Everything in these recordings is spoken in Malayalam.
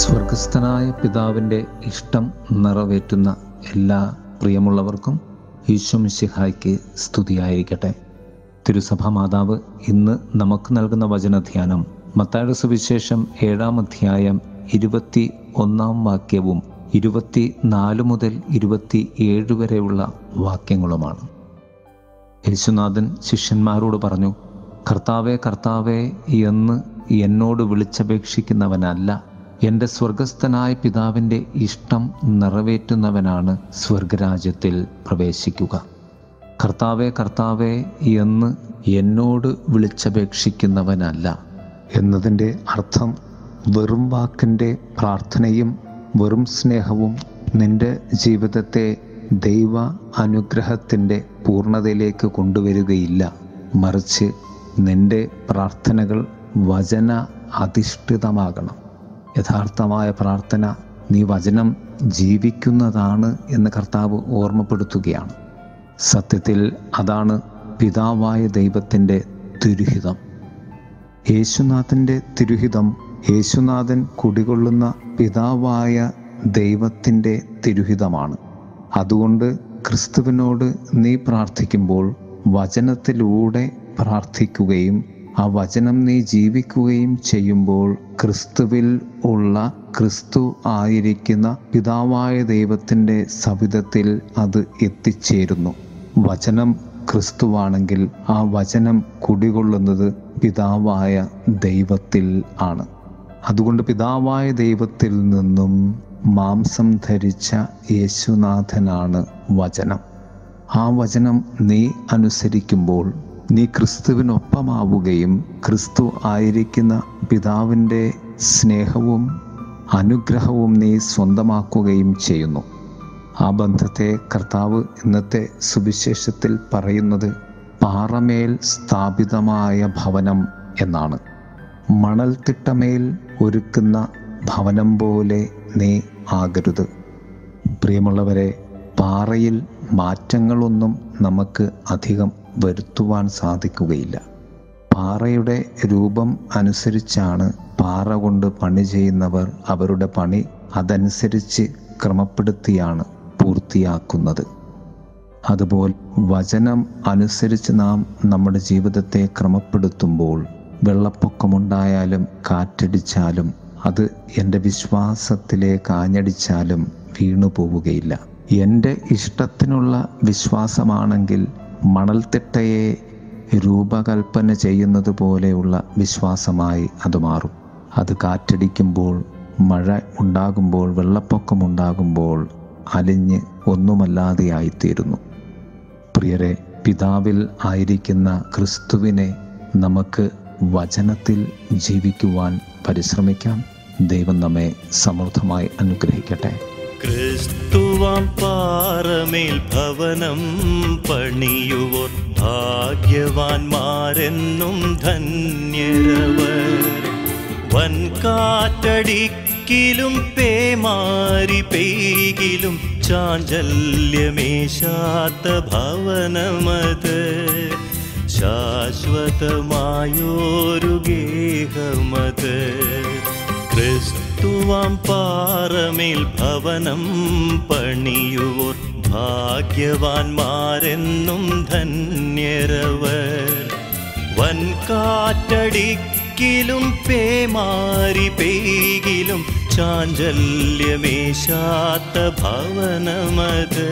സ്വർഗസ്ഥനായ പിതാവിൻ്റെ ഇഷ്ടം നിറവേറ്റുന്ന എല്ലാ പ്രിയമുള്ളവർക്കും ഈശ്വമിശിഹായ്ക്ക് സ്തുതിയായിരിക്കട്ടെ തിരുസഭാ മാതാവ് ഇന്ന് നമുക്ക് നൽകുന്ന വചനധ്യാനം മത്തായുടെ സുവിശേഷം ഏഴാം അധ്യായം ഇരുപത്തി ഒന്നാം വാക്യവും ഇരുപത്തി നാല് മുതൽ ഇരുപത്തി ഏഴ് വരെയുള്ള വാക്യങ്ങളുമാണ് യേശുനാഥൻ ശിഷ്യന്മാരോട് പറഞ്ഞു കർത്താവെ കർത്താവെ എന്ന് എന്നോട് വിളിച്ചപേക്ഷിക്കുന്നവനല്ല എൻ്റെ സ്വർഗസ്ഥനായ പിതാവിൻ്റെ ഇഷ്ടം നിറവേറ്റുന്നവനാണ് സ്വർഗരാജ്യത്തിൽ പ്രവേശിക്കുക കർത്താവെ കർത്താവെ എന്ന് എന്നോട് വിളിച്ചപേക്ഷിക്കുന്നവനല്ല എന്നതിൻ്റെ അർത്ഥം വെറും വാക്കിൻ്റെ പ്രാർത്ഥനയും വെറും സ്നേഹവും നിന്റെ ജീവിതത്തെ ദൈവ അനുഗ്രഹത്തിൻ്റെ പൂർണ്ണതയിലേക്ക് കൊണ്ടുവരികയില്ല മറിച്ച് നിന്റെ പ്രാർത്ഥനകൾ വചന അധിഷ്ഠിതമാകണം യഥാർത്ഥമായ പ്രാർത്ഥന നീ വചനം ജീവിക്കുന്നതാണ് എന്ന് കർത്താവ് ഓർമ്മപ്പെടുത്തുകയാണ് സത്യത്തിൽ അതാണ് പിതാവായ ദൈവത്തിൻ്റെ തിരുഹിതം യേശുനാഥൻ്റെ തിരുഹിതം യേശുനാഥൻ കുടികൊള്ളുന്ന പിതാവായ ദൈവത്തിൻ്റെ തിരുഹിതമാണ് അതുകൊണ്ട് ക്രിസ്തുവിനോട് നീ പ്രാർത്ഥിക്കുമ്പോൾ വചനത്തിലൂടെ പ്രാർത്ഥിക്കുകയും ആ വചനം നീ ജീവിക്കുകയും ചെയ്യുമ്പോൾ ക്രിസ്തുവിൽ ഉള്ള ക്രിസ്തു ആയിരിക്കുന്ന പിതാവായ ദൈവത്തിൻ്റെ സവിധത്തിൽ അത് എത്തിച്ചേരുന്നു വചനം ക്രിസ്തുവാണെങ്കിൽ ആ വചനം കുടികൊള്ളുന്നത് പിതാവായ ദൈവത്തിൽ ആണ് അതുകൊണ്ട് പിതാവായ ദൈവത്തിൽ നിന്നും മാംസം ധരിച്ച യേശുനാഥനാണ് വചനം ആ വചനം നീ അനുസരിക്കുമ്പോൾ നീ ക്രിസ്തുവിനൊപ്പമാവുകയും ക്രിസ്തു ആയിരിക്കുന്ന പിതാവിൻ്റെ സ്നേഹവും അനുഗ്രഹവും നീ സ്വന്തമാക്കുകയും ചെയ്യുന്നു ആ ബന്ധത്തെ കർത്താവ് ഇന്നത്തെ സുവിശേഷത്തിൽ പറയുന്നത് പാറമേൽ സ്ഥാപിതമായ ഭവനം എന്നാണ് മണൽത്തിട്ടമേൽ ഒരുക്കുന്ന ഭവനം പോലെ നീ ആകരുത് പ്രിയമുള്ളവരെ പാറയിൽ മാറ്റങ്ങളൊന്നും നമുക്ക് അധികം വരുത്തുവാൻ സാധിക്കുകയില്ല പാറയുടെ രൂപം അനുസരിച്ചാണ് പാറ കൊണ്ട് പണി ചെയ്യുന്നവർ അവരുടെ പണി അതനുസരിച്ച് ക്രമപ്പെടുത്തിയാണ് പൂർത്തിയാക്കുന്നത് അതുപോലെ വചനം അനുസരിച്ച് നാം നമ്മുടെ ജീവിതത്തെ ക്രമപ്പെടുത്തുമ്പോൾ വെള്ളപ്പൊക്കമുണ്ടായാലും കാറ്റടിച്ചാലും അത് എൻ്റെ വിശ്വാസത്തിലേക്ക് ആഞ്ഞടിച്ചാലും വീണു പോവുകയില്ല എൻ്റെ ഇഷ്ടത്തിനുള്ള വിശ്വാസമാണെങ്കിൽ മണൽത്തിട്ടയെ രൂപകൽപ്പന ചെയ്യുന്നത് പോലെയുള്ള വിശ്വാസമായി അത് മാറും അത് കാറ്റടിക്കുമ്പോൾ മഴ ഉണ്ടാകുമ്പോൾ വെള്ളപ്പൊക്കമുണ്ടാകുമ്പോൾ അലിഞ്ഞ് ഒന്നുമല്ലാതെയായിത്തീരുന്നു പ്രിയരെ പിതാവിൽ ആയിരിക്കുന്ന ക്രിസ്തുവിനെ നമുക്ക് വചനത്തിൽ ജീവിക്കുവാൻ പരിശ്രമിക്കാം ദൈവം നമ്മെ സമൃദ്ധമായി അനുഗ്രഹിക്കട്ടെ ക്രിസ്തുവാം പാറമേൽ ഭവനം പണിയുവോർ ഭാഗ്യവാന്മാരെന്നും ധന്യരവർ വൻകാറ്റടിക്കിലും പേമാരി പെയ്കിലും ചാഞ്ചല്യമേശാത്ത ഭവനമത് ശാശ്വതമായോരു ഗേഹമത് ക്രിസ്തുവാം പാറമേൽ ഭവനം പണിയുവോർ ഭാഗ്യവാന്മാരെന്നും ധന്യരവർ വൻകാറ്റടിക്കിലും പേമാരി പെയ്കിലും ചാഞ്ചല്യമേശാത്ത ഭവനമത്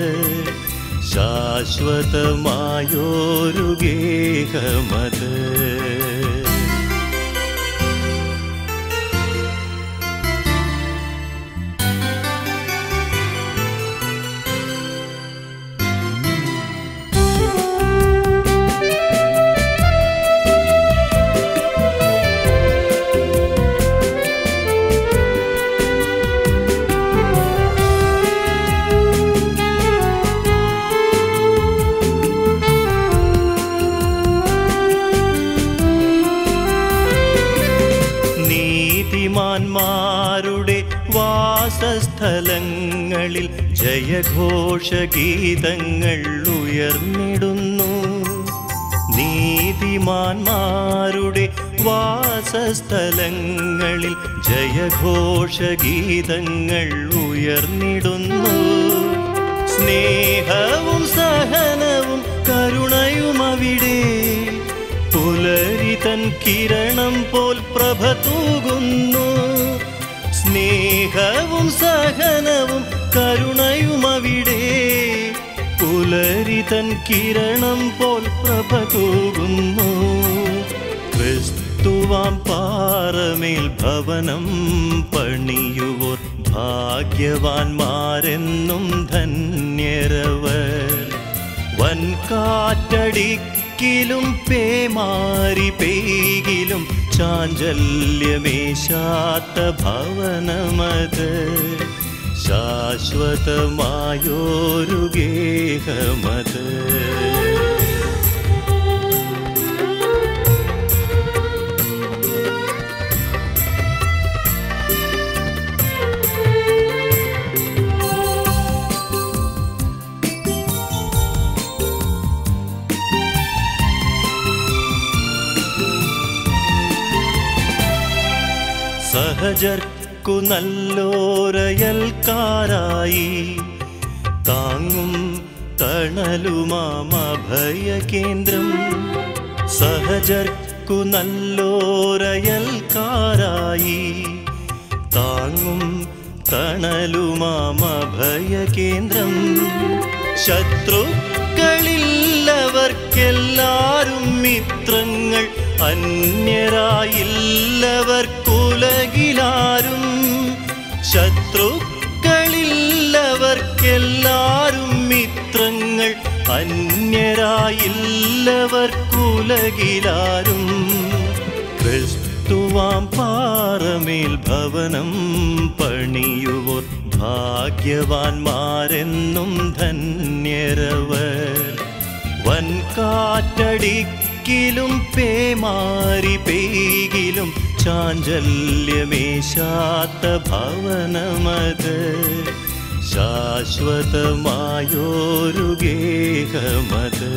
ശാശ്വതമായോരു ഗേഹമത് നീതിമാന്മാരുടെ വാസസ്ഥലങ്ങളിൽ ജയഘോഷഗീതങ്ങൾ ഉയർന്നിടുന്നു നീതി നീതിമാന്മാരുടെ വാസസ്ഥലങ്ങളിൽ ജയഘോഷഗീതങ്ങൾ ഉയർന്നിടുന്നു സ്നേഹവും സഹനവും കരുണയും അവിടെ പുലരി തൻ കിരണം പോൽ പ്രഭ തൂകുന്നു സ്നേഹവും സഹനവും കരുണയും അവിടെ പുലരി തൻ കിരണം പോൽ പ്രഭ തൂകുന്നു ക്രിസ്തുവാം പാറമേൽ ഭവനം പണിയുവോർ ഭാഗ്യവാന്മാരെന്നും ധന്യരവർ വൻകാറ്റടിക്കിലും പേമാരി പെയ്കിലും ചാഞ്ചല്യമേശാത്ത ഭവനമത് ശാശ്വതമായോരു ഗേഹമത് സഹജർക്കു നല്ലോരയൽക്കാരായി താങ്ങും തണലുമാമഭയ കേന്ദ്രം സഹജർക്കു നല്ലോരയൽക്കാരായി താങ്ങും തണലുമാമഭയ കേന്ദ്രം ശത്രുക്കളില്ലവർക്കെല്ലാരും മിത്രങ്ങൾ അന്യരായില്ലവർക്കുലകിലാരും ശത്രുക്കളില്ലവർക്കെല്ലാരും മിത്രങ്ങൾ അന്യരായില്ലവർക്കുലകിലാരും ക്രിസ്തുവാം പാറമേൽ ഭവനം പണിയുവോർ ഭാഗ്യവാന്മാരെന്നും ധന്യരവർ വൻകാറ്റടിക്കിലും പേമാരി പെയ്കിലും ചാഞ്ചല്യമേശാത്ത ഭവനമത് ശാശ്വതമായോരു ഗേഹമത്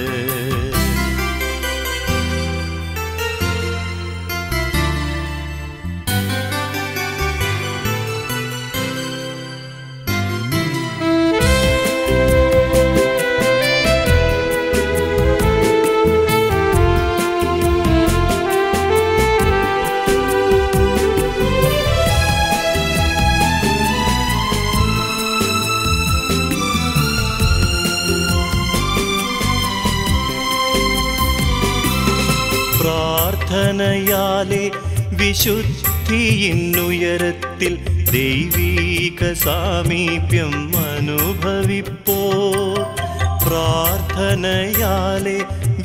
പ്രാർത്ഥനയാലെ വിശുദ്ധിയിന്നുയരത്തിൽ ദൈവീക സാമീപ്യം അനുഭവിപ്പോ പ്രാർത്ഥനയാലെ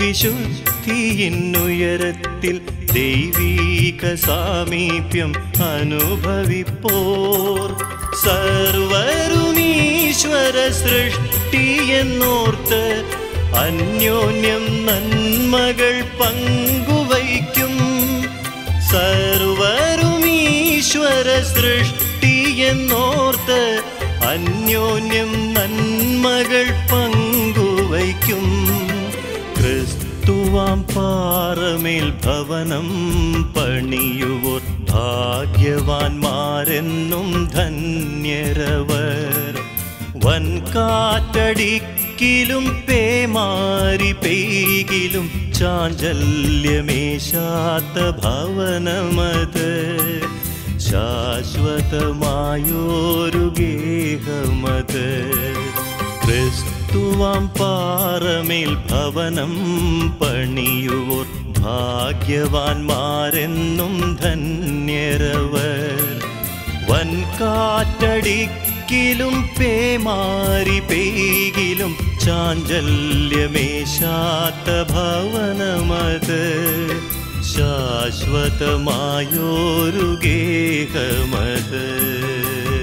വിശുദ്ധിയിന്നുയരത്തിൽ ദൈവീക സാമീപ്യം അനുഭവിപ്പോർ സർവരുമീശ്വര സൃഷ്ടിയെന്നോർത്ത് അന്യോന്യം നന്മകൾ പങ്കുവയ്ക്കും സർവരുമീശ്വര സൃഷ്ടിയെന്നോർത്ത് അന്യോന്യം നന്മകൾ പങ്കുവയ്ക്കും ക്രിസ്തുവാം പാറമേൽ ഭവനം പണിയുവോർ ഭാഗ്യവാന്മാരെന്നും ധന്യരവർ വൻകാറ്റടിക്കിലും പേമാരി പെയ്കിലും ചാഞ്ചല്യമേശാത്ത ഭവനമത് ശാശ്വതമായോരു ഗേഹമത് ക്രിസ്തുവാം പാറമേൽ ഭവനം പണിയുവോർ ഭാഗ്യവാന്മാരെന്നും ധന്യരവർ വൻകാറ്റടിക്കിലും പേമാരി പെയ്കിലും ചാഞ്ചല്യമേശാത്ത ഭവനമത് ശാശ്വതമായോരു ഗേഹമത്